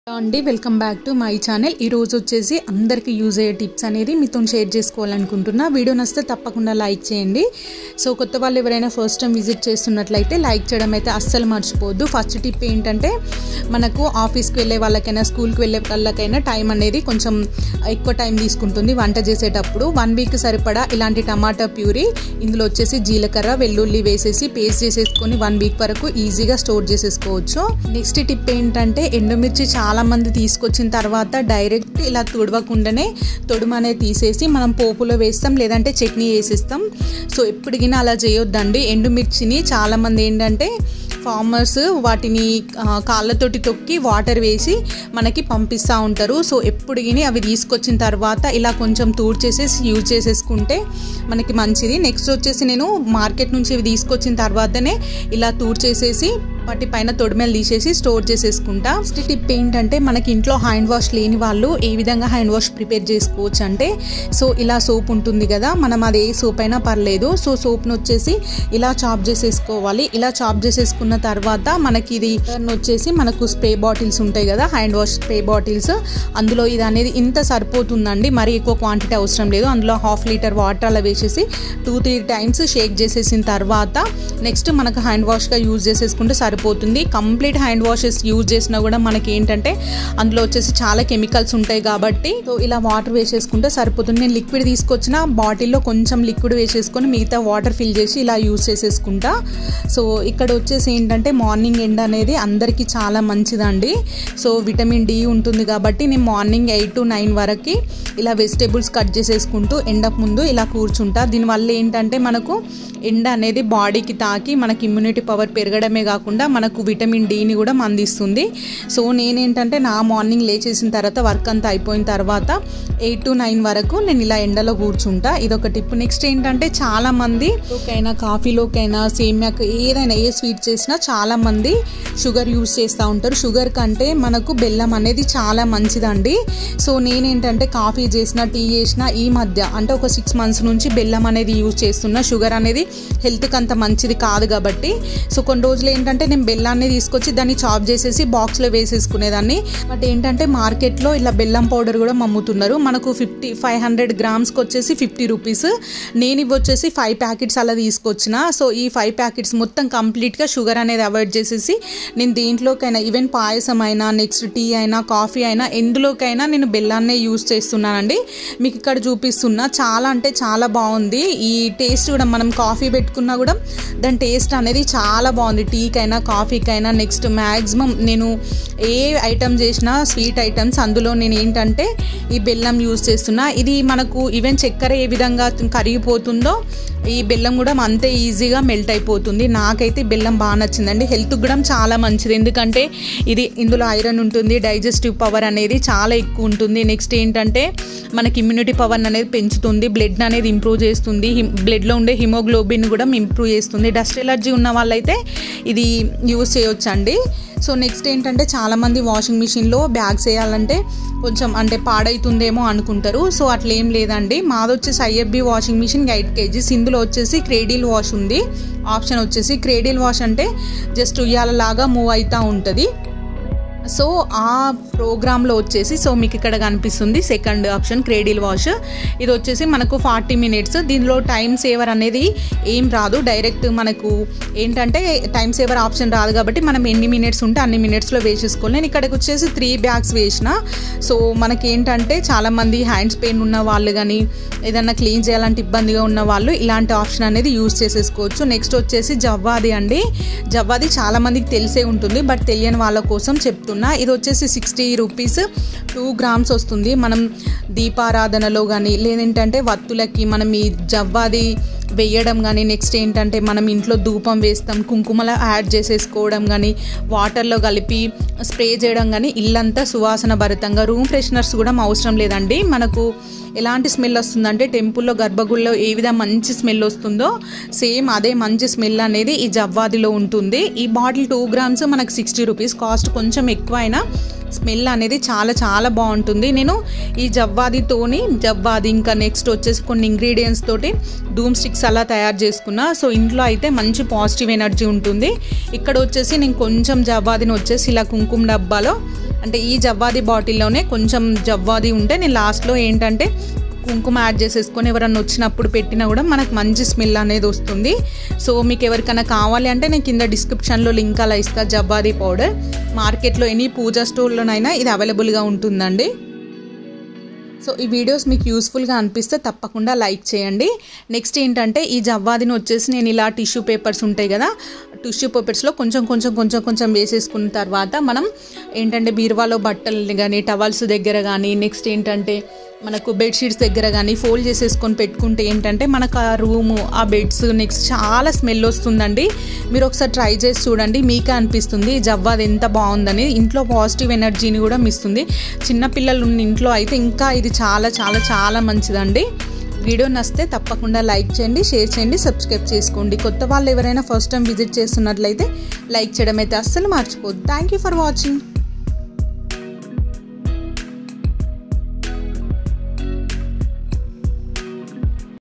hello అండి welcome back to my channel ఈ రోజు వచ్చేసి అందరికీ యూజ్ అయ్యే టిప్స్ అనేది మీతో షేర్ చేసుకోవాలనుకుంటున్నా వీడియో నచ్చితే తప్పకుండా లైక్ చేయండి సో కొత్త వాళ్ళు ఎవరైనా ఫస్ట్ టైం విజిట్ చేస్తున్నట్లయితే లైక్ చేయడం అయితే అస్సలు మర్చిపోవద్దు ఫస్ట్ టిప్ ఏంటంటే మనకు ఆఫీస్కి వెళ్ళే వాళ్ళకైనా స్కూల్కి వెళ్ళే వాళ్ళకైనా టైం అనేది కొంచెం ఎక్కువ టైం తీసుకుంటుంది వంట చేసేటప్పుడు వన్ వీక్ సరిపడా ఇలాంటి టమాటా ప్యూరీ ఇందులో వచ్చేసి జీలకర్ర వెల్లుల్లి వేసేసి పేస్ట్ చేసేసుకొని వన్ వీక్ వరకు ఈజీగా స్టోర్ చేసేసుకోవచ్చు నెక్స్ట్ టిప్ ఏంటంటే ఎండుమిర్చి చాలా మంది తీసుకొచ్చిన తర్వాత డైరెక్ట్ ఇలా తుడవకుండానే తొడుమనే తీసేసి మనం పోపులో వేస్తాం లేదంటే చట్నీ వేసేస్తాం సో ఎప్పటికైనా అలా చేయొద్దండి ఎండుమిర్చిని చాలామంది ఏంటంటే ఫార్మర్స్ వాటిని కాళ్ళతోటి తొక్కి వాటర్ వేసి మనకి పంపిస్తూ ఉంటారు సో ఎప్పుడుగిని అవి తీసుకొచ్చిన తర్వాత ఇలా కొంచెం తూడ్ చేసేసి యూజ్ చేసేసుకుంటే మనకి మంచిది నెక్స్ట్ వచ్చేసి నేను మార్కెట్ నుంచి ఇవి తీసుకొచ్చిన తర్వాతనే ఇలా తూడ్ చేసేసి వాటి పైన తొడిమెలు తీసేసి స్టోర్ చేసేసుకుంటా నెక్స్ట్ టిప్ ఏంటంటే మనకి ఇంట్లో హ్యాండ్ వాష్ లేని వాళ్ళు ఏ విధంగా హ్యాండ్ వాష్ ప్రిపేర్ చేసుకోవచ్చు అంటే సో ఇలా సోప్ ఉంటుంది కదా మనం అది ఏ సోప్ అయినా పర్లేదు సో సోప్ను వచ్చేసి ఇలా చాప్ చేసేసుకోవాలి ఇలా చాప్ చేసేసుకున్న తర్వాత మనకి ఇది వచ్చేసి మనకు స్ప్రే బాటిల్స్ ఉంటాయి కదా హ్యాండ్ వాష్ స్ప్రే బాటిల్స్ అందులో ఇది అనేది ఇంత సరిపోతుందండి మరి ఎక్కువ క్వాంటిటీ అవసరం లేదు అందులో హాఫ్ లీటర్ వాటర్ అలా వేసేసి టూ త్రీ టైమ్స్ షేక్ చేసేసిన తర్వాత నెక్స్ట్ మనకు హ్యాండ్ వాష్గా యూజ్ చేసేసుకుంటే సరిపోతుంది కంప్లీట్ హ్యాండ్ వాషెస్ యూజ్ చేసినా కూడా మనకి ఏంటంటే అందులో వచ్చేసి చాలా కెమికల్స్ ఉంటాయి కాబట్టి సో ఇలా వాటర్ వేసేసుకుంటే సరిపోతుంది నేను లిక్విడ్ తీసుకొచ్చిన బాటిల్లో కొంచెం లిక్విడ్ వేసేసుకొని మిగతా వాటర్ ఫిల్ చేసి ఇలా యూజ్ చేసేసుకుంటా సో ఇక్కడ వచ్చేసి ఏంటంటే మార్నింగ్ ఎండ్ అనేది అందరికీ చాలా మంచిదండి సో విటమిన్ డి ఉంటుంది కాబట్టి నేను మార్నింగ్ ఎయిట్ టు నైన్ వరకు ఇలా వెజిటేబుల్స్ కట్ చేసేసుకుంటూ ఎండకు ముందు ఇలా కూర్చుంటా దీనివల్ల ఏంటంటే మనకు ఎండ అనేది బాడీకి తాకి మనకి ఇమ్యూనిటీ పవర్ పెరగడమే కాకుండా మనకు విటమిన్ డిని కూడా అందిస్తుంది సో నేనేంటంటే నా మార్నింగ్ లేచేసిన తర్వాత వర్క్ అంతా అయిపోయిన తర్వాత ఎయిట్ టు నైన్ వరకు నేను ఇలా ఎండలో కూర్చుంటా ఇదొక టిప్ నెక్స్ట్ ఏంటంటే చాలా మంది లోకైనా కాఫీలోకైనా సేమ్యాకు ఏదైనా ఏ స్వీట్ చేసినా చాలా మంది షుగర్ యూస్ చేస్తూ ఉంటారు షుగర్ కంటే మనకు బెల్లం అనేది చాలా మంచిదండి సో నేనేంటంటే కాఫీ చేసిన టీ చేసిన ఈ మధ్య అంటే ఒక సిక్స్ మంత్స్ నుంచి బెల్లం అనేది యూజ్ చేస్తున్నా షుగర్ అనేది హెల్త్కి అంత మంచిది కాదు కాబట్టి సో కొన్ని రోజులు ఏంటంటే నేను బెల్లాన్ని తీసుకొచ్చి దాన్ని చాప్ చేసేసి బాక్స్లో వేసేసుకునేదాన్ని బట్ ఏంటంటే మార్కెట్లో ఇలా బెల్లం పౌడర్ కూడా అమ్ముతున్నారు మనకు ఫిఫ్టీ ఫైవ్ హండ్రెడ్ గ్రామ్స్కి వచ్చేసి ఫిఫ్టీ రూపీస్ నేను ఇవి వచ్చేసి ఫైవ్ ప్యాకెట్స్ అలా తీసుకొచ్చిన సో ఈ ఫైవ్ ప్యాకెట్స్ మొత్తం కంప్లీట్గా షుగర్ అనేది అవాయిడ్ చేసేసి నేను దేంట్లోకైనా ఈవెన్ పాయసం అయినా నెక్స్ట్ టీ అయినా కాఫీ అయినా ఎందులోకైనా నేను బెల్లాన్నే యూస్ చేస్తున్నానండి మీకు ఇక్కడ చూపిస్తున్నా చాలా అంటే చాలా బాగుంది ఈ టేస్ట్ కూడా మనం కాఫీ పెట్టుకున్నా కూడా దాని టేస్ట్ అనేది చాలా బాగుంది టీకైనా కాఫీకైనా నెక్స్ట్ మ్యాక్సిమం నేను ఏ ఐటమ్ చేసినా స్వీట్ ఐటమ్స్ అందులో నేను ఏంటంటే ఈ బెల్లం యూస్ చేస్తున్నా ఇది మనకు ఈవెన్ చక్కెర ఏ విధంగా కరిగిపోతుందో ఈ బెల్లం కూడా అంతే ఈజీగా మెల్ట్ అయిపోతుంది నాకైతే బెల్లం బాగా నచ్చిందండి హెల్త్ కూడా చాలా మంచిది ఎందుకంటే ఇది ఇందులో ఐరన్ ఉంటుంది డైజెస్టివ్ పవర్ అనేది చాలా ఎక్కువ ఉంటుంది నెక్స్ట్ ఏంటంటే మనకి ఇమ్యూనిటీ పవర్ అనేది పెంచుతుంది బ్లడ్ అనేది ఇంప్రూవ్ చేస్తుంది బ్లడ్లో ఉండే హిమోగ్లోబిన్ కూడా ఇంప్రూవ్ చేస్తుంది డస్ట్ ఎలర్జీ ఉన్న వాళ్ళైతే ఇది యూస్ చేయొచ్చండి సో నెక్స్ట్ ఏంటంటే చాలామంది వాషింగ్ మిషన్లో బ్యాగ్స్ వేయాలంటే కొంచెం అంటే పాడైతుందేమో అనుకుంటారు సో అట్లా ఏం లేదండి మాది వచ్చేసి IFB washing machine eight kgs ఇందులో వచ్చేసి క్రేడిల్ వాష్ ఉంది ఆప్షన్ వచ్చేసి క్రేడిల్ వాష్ అంటే జస్ట్ ఉయ్యాలలాగా మూవ్ అవుతూ ఉంటుంది సో ఆ ప్రోగ్రాంలో వచ్చేసి సో మీకు ఇక్కడ కనిపిస్తుంది సెకండ్ ఆప్షన్ క్రేడిల్ వాష్ ఇది వచ్చేసి మనకు ఫార్టీ మినిట్స్ దీనిలో టైం సేవర్ అనేది ఏం రాదు డైరెక్ట్ మనకు ఏంటంటే టైం సేవర్ ఆప్షన్ రాదు కాబట్టి మనం ఎన్ని మినిట్స్ ఉంటే అన్ని మినిట్స్లో వేసేసుకోవాలి నేను ఇక్కడికి వచ్చేసి త్రీ బ్యాగ్స్ వేసిన సో మనకి ఏంటంటే చాలామంది హ్యాండ్స్ పెయిన్ ఉన్న వాళ్ళు కానీ ఏదన్నా క్లీన్ చేయాలంటే ఇబ్బందిగా ఉన్న వాళ్ళు ఇలాంటి ఆప్షన్ అనేది యూస్ చేసేసుకోవచ్చు నెక్స్ట్ వచ్చేసి జవ్వాది అండి జవ్వాది చాలామందికి తెలిసే ఉంటుంది బట్ తెలియని వాళ్ళ కోసం చెప్తున్నా ఇది వచ్చేసి సిక్స్టీ రూపీస్ టూ గ్రామ్స్ వస్తుంది మనం దీపారాధనలో కానీ లేదంటే వత్తులకి మనం ఈ జవ్వాది వేయడం కానీ నెక్స్ట్ ఏంటంటే మనం ఇంట్లో ధూపం వేస్తాం కుంకుమల యాడ్ చేసేసుకోవడం కానీ వాటర్లో కలిపి స్ప్రే చేయడం కానీ ఇల్లంతా సువాసన భరితంగా రూమ్ ఫ్రెషనర్స్ కూడా అవసరం లేదండి మనకు ఎలాంటి స్మెల్ వస్తుందంటే టెంపుల్లో గర్భగుడిలో ఏ విధంగా మంచి స్మెల్ వస్తుందో సేమ్ అదే మంచి స్మెల్ అనేది ఈ జవ్వాదిలో ఉంటుంది ఈ బాటిల్ టూ గ్రామ్స్ మనకు సిక్స్టీ రూపీస్ కాస్ట్ కొంచెం ఎక్కువ అయినా స్మెల్ అనేది చాలా చాలా బాగుంటుంది నేను ఈ జవ్వాదితోని జవ్వాది ఇంకా నెక్స్ట్ వచ్చేసి కొన్ని ఇంగ్రీడియంట్స్ తోటి ధూమ్ స్టిక్స్ అలా తయారు చేసుకున్నా సో ఇంట్లో అయితే మంచి పాజిటివ్ ఎనర్జీ ఉంటుంది ఇక్కడ వచ్చేసి నేను కొంచెం జవ్వాదిని వచ్చేసి ఇలా కుంకుమ డబ్బాలో అంటే ఈ జవ్వాది బాటిల్లోనే కొంచెం జవ్వాది ఉంటే నేను లాస్ట్లో ఏంటంటే కుంకుమ యాడ్ చేసేసుకొని ఎవరన్నా వచ్చినప్పుడు పెట్టినా కూడా మనకు మంచి స్మెల్ అనేది వస్తుంది సో మీకు ఎవరికైనా కావాలి అంటే నేను కింద డిస్క్రిప్షన్లో లింక్ అలా ఇస్తా జబ్బాది పౌడర్ మార్కెట్లో ఎనీ పూజా స్టోర్లోనైనా ఇది అవైలబుల్గా ఉంటుందండి సో ఈ వీడియోస్ మీకు యూస్ఫుల్గా అనిపిస్తే తప్పకుండా లైక్ చేయండి నెక్స్ట్ ఏంటంటే ఈ జవ్వాదిని వచ్చేసి నేను ఇలా టిష్యూ పేపర్స్ ఉంటాయి కదా టిష్యూ పేపర్స్లో కొంచెం కొంచెం కొంచెం కొంచెం వేసేసుకున్న తర్వాత మనం ఏంటంటే బీరువాలో బట్టలు కానీ టవల్స్ దగ్గర కానీ నెక్స్ట్ ఏంటంటే మనకు బెడ్షీట్స్ దగ్గర కానీ ఫోల్డ్ చేసేసుకొని పెట్టుకుంటే ఏంటంటే మనకు ఆ రూము ఆ బెడ్స్ నెక్స్ట్ చాలా స్మెల్ వస్తుందండి మీరు ఒకసారి ట్రై చేసి చూడండి మీకే అనిపిస్తుంది జవ్వాది ఎంత బాగుందని ఇంట్లో పాజిటివ్ ఎనర్జీని కూడా మిస్తుంది చిన్నపిల్లలు ఉన్న ఇంట్లో అయితే ఇంకా ఇది చాలా చాలా చాలా మంచిదండి వీడియో నచ్చితే తప్పకుండా లైక్ చేయండి షేర్ చేయండి సబ్స్క్రైబ్ చేసుకోండి కొత్త వాళ్ళు ఎవరైనా ఫస్ట్ టైం విజిట్ చేస్తున్నట్లయితే లైక్ చేయడం అయితే అస్సలు మర్చిపోద్దు థ్యాంక్ యూ ఫర్ వాచింగ్